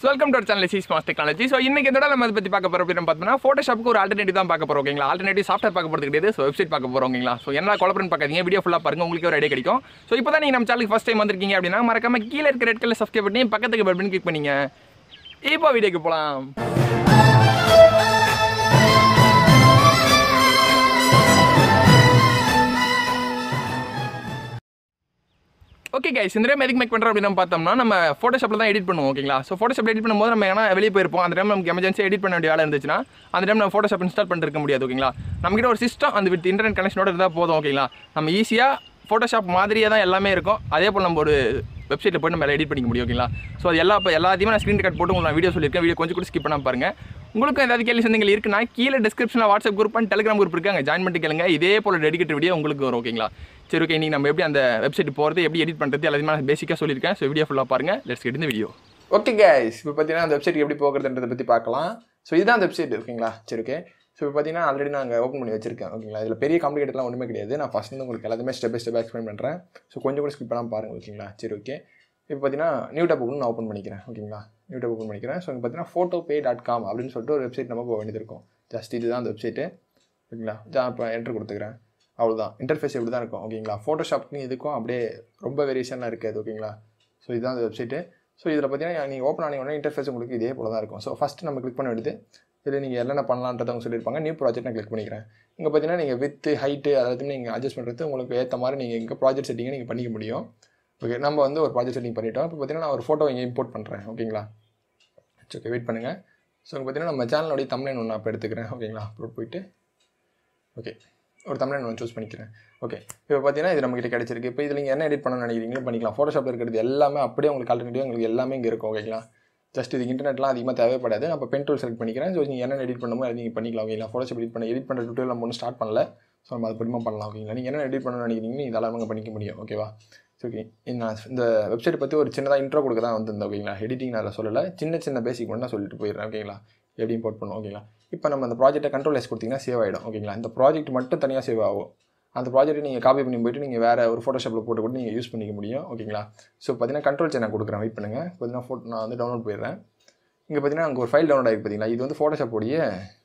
welcome to channel சி ஸ்மாஸ் technology so இன்னைக்கு இதோட நம்ம அதை பற்றி பார்க்க போகிறோம் அப்படின்னு பார்த்தோம்னா ஃபோட்டோஷாப்புக்கு ஒரு ஆல்டர்னேட்டிவ் தான் பார்க்க போகிறோம் ஓகேங்களா ஆல்டர்னேட்டிவ் சாஃப்ட்வேர் பார்க்க போகிறது கிடையாது ஸோ வெப்சைட் பார்க்க போகிறோம் ஓகேங்களா ஸோ என்ன குழப்பம்னு பார்க்காதீங்க வீடியோ ஃபுல்லாக பாருங்க உங்களுக்கு ஒரு ஐடியா கிடைக்கும் ஸோ இப்போ தான் நீங்கள் நம்ம சேனலுக்கு ஃபஸ்ட் டைம் வந்திருக்கீங்க அப்படின்னா மறக்காம கீழே இருக்க ரெட் கலர் சப்ஸ்கிரைப் பண்ணி பக்கத்துக்கு பெல் பண்ணி கிளிக் பண்ணீங்க இப்போ வீடியோக்கு போகலாம் ஓகே கைஸ் இந்த டைம் எதுக்கு மேக் பண்ணுறோம் அப்படின்னு பார்த்தோம்னா நம்ம ஃபோட்டோஷாப்பில் தான் எடிட் பண்ணுவோம் ஓகேங்களா ஸோ ஃபோட்டோஷாப் எடிட் பண்ணும்போது நம்ம ஏன்னா வெளியே போயிருப்போம் அந்த டைம் நமக்கு எமர்ஜென்சி எடிட் பண்ண வேண்டிய வேலை இருந்துச்சுன்னா அந்த டைம் நம்ம ஃபோட்டோஷாப் இன்ஸ்டால் பண்ணிருக்க முடியாது ஓகேங்களா நம்மகிட்ட ஒரு சிஸ்டம் அந்த வித் இன்டர்நெட் கனெக்ஷனோட இருந்தால் போதும் ஓகேங்களா நம்ம ஈஸியாக ஃபோட்டோஷாப் மாதிரியே தான் எல்லாமே இருக்கும் அதே போல் நம்ம ஒரு வெப்சைட்டில் போய் நம்ம எடிட் பண்ணிக்க முடியும் ஓகேங்களா ஸோ அது எல்லா இப்போ எல்லாத்தையுமே நான் ஸ்க்ரீன் ரெக்கார்ட் போட்டு உங்களுக்கு நான் வீடியோ சொல்லியிருக்கேன் வீடியோ கொஞ்சம் கூட ஸ்கிப் பண்ணாம பாருங்க உங்களுக்கும் ஏதாவது கேள்வி சந்தங்கள் இருக்குன்னா கீழே டிஸ்கிரிப்ஷனில் WhatsApp group and Telegram group இருக்கு அங்கே ஜாயின் பண்ணி கேளுங்க இதே போல் டெடிக்கேட் வீடியோ உங்களுக்கு வரும் ஓகேங்களா சரி ஓகே நீங்கள் நம்ம எப்படி அந்த வெப்சைட் போகிறது எப்படி எடிட் பண்ணுறது எல்லாத்தையுமே நான் பேசிக்காக சொல்லியிருக்கேன் ஸோ வீடியோ ஃபுல்லாக பாருங்க லெட்ஸ் கெட் இந்த வீடியோ ஓகே கைஸ் இப்போ பார்த்தீங்கன்னா அந்த வெப்சைட் எப்படி போகிறதுன்றதை பற்றி பார்க்கலாம் ஸோ இதுதான் அந்த வெப்சைட் ஓகேங்களா சரி ஓகே ஸோ இப்போ பார்த்தீங்கன்னா ஆல்ரெடி நான் ஓப்பன் பண்ணி வச்சிருக்கேன் ஓகேங்களா இதில் பெரிய காம்ப்ளிகேட்லாம் ஒன்றுமே கிடையாது நான் ஃபஸ்ட் வந்து உங்களுக்கு எல்லாத்தையுமே ஸ்டெப் பை ஸ்டெப் எக்ஸ்பிளைன் பண்ணுறேன் ஸோ கொஞ்சம் கூட ஸ்கிப் பண்ணாமல் பாருங்க ஓகேங்களா சரி ஓகே இப்போ பார்த்தீங்கன்னா நியூ டேப் நான் ஓப்பன் பண்ணிக்கிறேன் ஓகேங்களா நியூ டேப் ஓப்பன் பண்ணிக்கிறேன் ஸோ இங்கே பார்த்தீங்கன்னா ஃபோட்டோ பே டாட் காம் அப்படின்னு சொல்லிட்டு ஒரு வெப்சைட் நம்ம போக வேண்டியது இருக்கும் ஜஸ்ட் இதுதான் அந்த வெப்சைட்டு ஓகேங்களா ஜா இப்போ என்ட்ரு கொடுத்துக்கிறேன் அவ்வளோதான் இன்டர்ஃபேஸ் இப்படி தான் இருக்கும் ஓகேங்களா ஃபோட்டோஷாப்க்கு இதுக்கும் அப்படியே ரொம்ப வேரியேஷன்லாம் இருக்காது ஓகேங்களா ஸோ இதுதான் அந்த வெப்சைட்டு ஸோ இதில் பார்த்தீங்கன்னா நீங்கள் ஓப்பன் ஆனீங்க உடனே இன்டர்ஃபேஸ் உங்களுக்கு இதே போல தான் இருக்கும் ஸோ ஃபஸ்ட்டு நம்ம கிளிக் பண்ண வேண்டியது இதில் நீங்கள் என்னென்ன பண்ணலான்றதை அவங்க சொல்லியிருப்பாங்க நியூ ப்ராஜெக்ட் நான் கிளிக் பண்ணிக்கிறேன் இங்கே பார்த்தீங்கன்னா நீங்கள் வித்து ஹைட்டு எல்லாத்தையுமே நீங்கள் அட்ஜஸ்ட் பண்ணுறது உங்களுக்கு ஏற்ற மாதிரி நீங்கள் இங்கே ப்ராஜெக்ட் செட்டிங்கை நீங்கள் பண்ணிக்க முடியும் ஓகே நம்ம வந்து ஒரு ப்ராஜெக்ட் செட்டிங் பண்ணிட்டோம் இப்போ பார்த்தீங்கன்னா நான் ஒரு ஃபோட்டோ இங்கே இம்போர்ட் பண்ணுறேன் ஓகேங்களா ஓகே வெயிட் பண்ணுங்கள் ஸோ இங்கே பார்த்தீங்கன்னா நம்ம சேனலோடைய தமிழ் ஒன்று நான் இப்போ எடுத்துக்கிறேன் ஓகேங்களா அப்லோட் போயிட்டு ஓகே ஒரு தமிழ் ஒன்று சூஸ் பண்ணிக்கிறேன் ஓகே இப்போ பார்த்தீங்கன்னா இது நம்மகிட்ட கிடச்சிருக்கு இப்போ இதில் நீங்கள் என்ன எடிட் பண்ணணும்னு நினைக்கிறீங்களோ பண்ணிக்கலாம் ஃபோட்டோஷாப்பில் இருக்கிறது எல்லாமே அப்படியே உங்களுக்கு ஆல்டர்னேட்டிவ் உங்களுக்கு எல்லாமே இங்கே இருக்கும் ஓகேங்களா ஜஸ்ட் இது இன்டர்நெட்லாம் அதிகமாக தேவைப்படாது நான் இப்போ பென் டூல் செலக்ட் பண்ணிக்கிறேன் ஸோ நீங்கள் என்ன எடிட் பண்ணுமோ அதை நீங்கள் பண்ணிக்கலாம் ஓகேங்களா ஃபோட்டோஷாப் எடிட் பண்ண எடிட் பண்ணுற டுட்டோரியல் நம்ம ஒன்றும் ஸ்டார்ட் பண்ணல ஸோ நம்ம அது படிமா பண்ணலாம் ஓகேங்களா நீங்கள் என்ன எடிட் பண்ணணும்னு நினைக்கிறீங்க இதெல்லாம் நம்ம பண்ணிக்க முடியும் ஓகேவா ஓகே நான் இந்த வெப்சைட் பற்றி ஒரு சின்னதாக இன்ட்ரோ கொடுக்க தான் வந்திருந்தேன் ஓகேங்களா எடிட்டிங் நான் அதில் சொல்லலை சின்ன சின்ன பேசிக் மட்டும் தான் சொல்லிட்டு போயிடுறேன் ஓகேங்களா எப்படி இம்போர்ட் பண்ணுவோம் ஓகேங்களா இப்போ நம்ம அந்த ப்ராஜெக்ட்டை கண்ட்ரோல் எஸ் கொடுத்தீங்கன்னா சேவ் ஆகிடும் ஓகேங்களா இந்த ப்ராஜெக்ட் மட்டும் தனியாக சேவ் ஆகும் அந்த ப்ராஜெக்ட்டை நீங்கள் காப்பி பண்ணி போயிட்டு நீங்கள் வேறு ஒரு ஃபோட்டோஷாப்பில் போட்டு கூட நீங்கள் யூஸ் பண்ணிக்க முடியும் ஓகேங்களா ஸோ பார்த்தீங்கன்னா கண்ட்ரோல் நான் கொடுக்குறேன் வெயிட் பண்ணுங்கள் பார்த்தீங்கன்னா ஃபோட்டோ நான் வந்து டவுன்லோட் போயிடுறேன் இங்கே பார்த்தீங்கன்னா அங்கே ஒரு ஃபைல் டவுன்லோட் ஆகிருக்கு பார்த்தீங்களா இது வந்து ஃபோட்டோஷாப்போடைய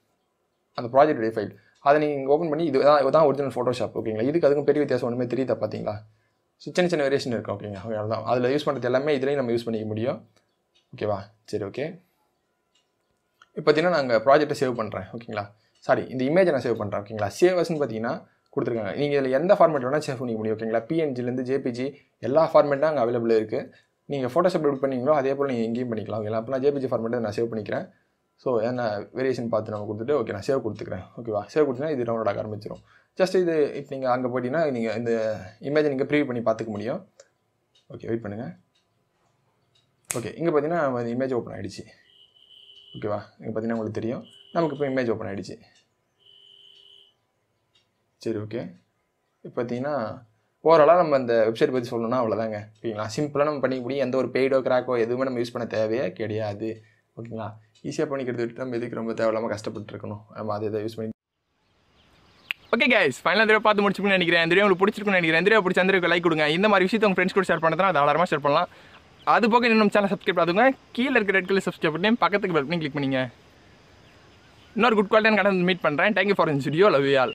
அந்த ப்ராஜெக்டுடைய ஃபைல் அதை நீங்கள் ஓப்பன் பண்ணி இது தான் இதுதான் ஒரிஜினல் ஃபோட்டோஷாப் ஓகேங்களா இதுக்கு அதுக்கும் பெரிய வித்தியாசம் ஒன்றுமே தெரியுதா பார்த்தீங்களா ஸோ சின்ன சின்ன வேரியேஷன் இருக்கும் ஓகேங்க ஓகே அவ்வளோதான் அதில் யூஸ் பண்ணுறது எல்லாமே இதுலேயும் நம்ம யூஸ் பண்ணிக்க முடியும் ஓகேவா சரி ஓகே இப்போ பார்த்தீங்கன்னா நாங்கள் ப்ராஜெக்ட்டை சேவ் பண்ணுறேன் ஓகேங்களா சாரி இந்த இமேஜை நான் சேவ் பண்ணுறேன் ஓகேங்களா சேவஸ்ன்னு பார்த்தீங்கன்னா கொடுத்துருக்காங்க நீங்கள் இதில் எந்த ஃபார்மேட் வேணால் சேவ் பண்ணிக்க முடியும் ஓகேங்களா பிஎன்ஜிலேருந்து ஜேபிஜி எல்லா ஃபார்மேட்டும் அங்கே அவைலபிள் இருக்குது நீங்கள் ஃபோட்டோஷாப் எப்படி பண்ணீங்களோ அதே போல் நீங்கள் எங்கேயும் பண்ணிக்கலாம் ஓகேங்களா அப்போ நான் ஜேபிஜி ஃபார்மேட்டை நான் சேவ் பண்ணிக்கிறேன் ஸோ என்ன வேரியேஷன் பார்த்து நம்ம கொடுத்துட்டு ஓகே நான் சேவ் கொடுத்துக்கிறேன் ஓகேவா சேவ் கொடுத்தீங்கன்னா இது டவுன்லோட் ஆக ஆரம்பிச்சிடும் ஜஸ்ட் இது இப்போ நீங்கள் அங்கே போயிட்டீங்கன்னா நீங்கள் இந்த இமேஜை நீங்கள் ப்ரீவ் பண்ணி பார்த்துக்க முடியும் ஓகே வெயிட் பண்ணுங்கள் ஓகே இங்கே பார்த்தீங்கன்னா நம்ம இந்த இமேஜ் ஓப்பன் ஆகிடுச்சு ஓகேவா இங்கே பார்த்தீங்கன்னா உங்களுக்கு தெரியும் நமக்கு இப்போ இமேஜ் ஓப்பன் ஆகிடுச்சு சரி ஓகே இப்போ பார்த்தீங்கன்னா ஓவராலாக நம்ம இந்த வெப்சைட் பற்றி சொல்லணும்னா அவ்வளோதாங்க ஓகேங்களா சிம்பிளாக நம்ம பண்ணிக்க முடியும் எந்த ஒரு பெய்டோ கிராக்கோ எதுவுமே நம்ம யூஸ் பண்ண தேவையே கிடையாது ஓகேங்களா ஈஸியாக பண்ணிக்கிறது விட்டு நம்ம எதுக்கு ரொம்ப தேவையில்லாமல் கஷ்டப்பட்டு இருக்கணும் நம்ம அதை இதை யூஸ் பண்ணி ஓகே கைஸ் ஃபைனலாக தடவை பார்த்து முடிச்சுக்கணும்னு நினைக்கிறேன் இந்த வீடியோ உங்களுக்கு பிடிச்சிருக்குன்னு நினைக்கிறேன் இந்த வீடியோ பிடிச்ச அந்த லைக் கொடுங்க இந்த மாதிரி விஷயத்தை உங்கள் ஃப்ரெண்ட்ஸ் கூட ஷேர் பண்ணுறதுனா தாராளமாக ஷேர் பண்ணலாம் அது போக இன்னும் சேனல் சப்ஸ்கிரைப் பண்ணுங்க கீழே இருக்க ரெட் கலர் சப்ஸ்கிரைப் பண்ணி பக்கத்துக்கு பெல் பண்ணி கிளிக் பண்ணிங்க இன்னொரு குட் குவாலிட்டியான கடை மீட் பண்ணுறேன் thank you for in video love you all